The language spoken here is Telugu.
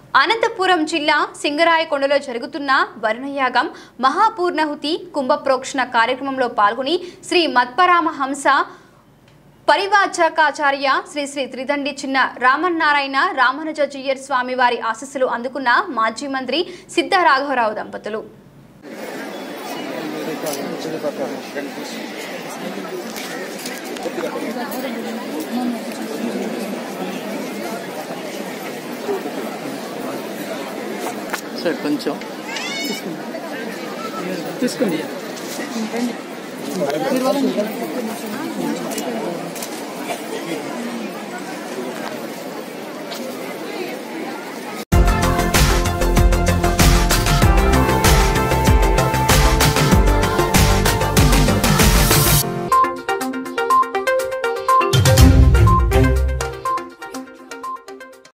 అనంతపురం జిల్లా సింగరాయకొండలో జరుగుతున్న వర్ణయాగం మహాపూర్ణహుతి కుంభప్రోక్షణ కార్యక్రమంలో పాల్గొని శ్రీ మత్పరామ హంస పరివాచకాచార్య శ్రీ శ్రీ త్రిదండి చిన్న రామన్నారాయణ రామానుజీయర్ స్వామి వారి ఆశస్సులు అందుకున్న మాజీ మంత్రి సిద్ధ రాఘవరావు దంపతులు సార్ కొంచెం తీసుకుంది